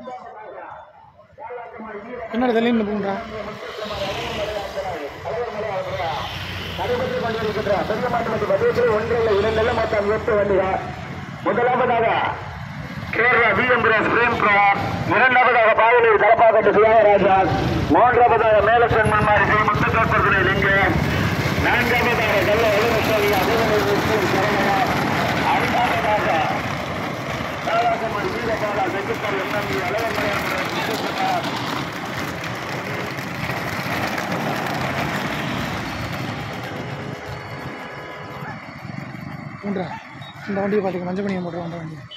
என்னடா தள்ளி நின்றுடா நடைபெற்றுக் கொண்டிருக்கின்ற பெரிய மாநிலத்தில் மகேஸ்வரி ஒன்றில் இரண்டு மொத்தம் எட்டு வண்டிகள் முதலாவதாக கேரளா பிஎம்பிஎஸ் பிரேம் பிரா இரண்டாவதாக பாவலூர் தலப்பாக்கட்டு சுயாகராஜன் மூன்றாவதாக மேலசன் மன்மாரி ஸ்ரீ முத்துக்கோப்பர்களை லிங்க நான்காவதாக கல்ல எழுநூற்றி அபிநயம் சரணா ஐந்தாவதாக காலாசம்மன் வீரபாலா செக்குத்தர் எம்எம்இ அழகமலையாளர் முத்துக்குமார் மூன்றா இந்த வண்டியை பார்த்துக்க மஞ்சள் பணியை போட்டுருவோம் அந்த வண்டியை